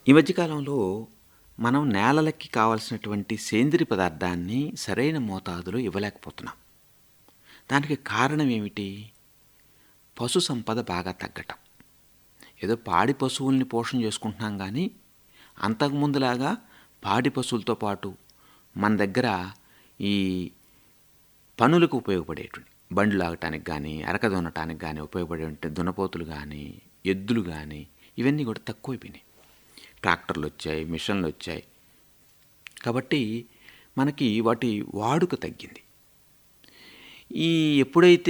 ఈ మధ్యకాలంలో మనం నేలలకి కావాల్సినటువంటి సేంద్రియ పదార్థాన్ని సరైన మోతాదులో ఇవ్వలేకపోతున్నాం దానికి కారణం ఏమిటి పశు సంపద బాగా తగ్గటం ఏదో పాడి పశువుల్ని పోషణ చేసుకుంటున్నాం కానీ అంతకుముందులాగా పాడి పశువులతో పాటు మన దగ్గర ఈ పనులకు ఉపయోగపడేటువంటి బండ్లు లాగటానికి కానీ అరక దున్నటానికి కానీ ఉపయోగపడే దున్నపోతులు కానీ ఎద్దులు కానీ ఇవన్నీ కూడా తక్కువైపోయినాయి ట్రాక్టర్లు వచ్చాయి మిషన్లు వచ్చాయి కాబట్టి మనకి వాటి వాడుక తగ్గింది ఈ ఎప్పుడైతే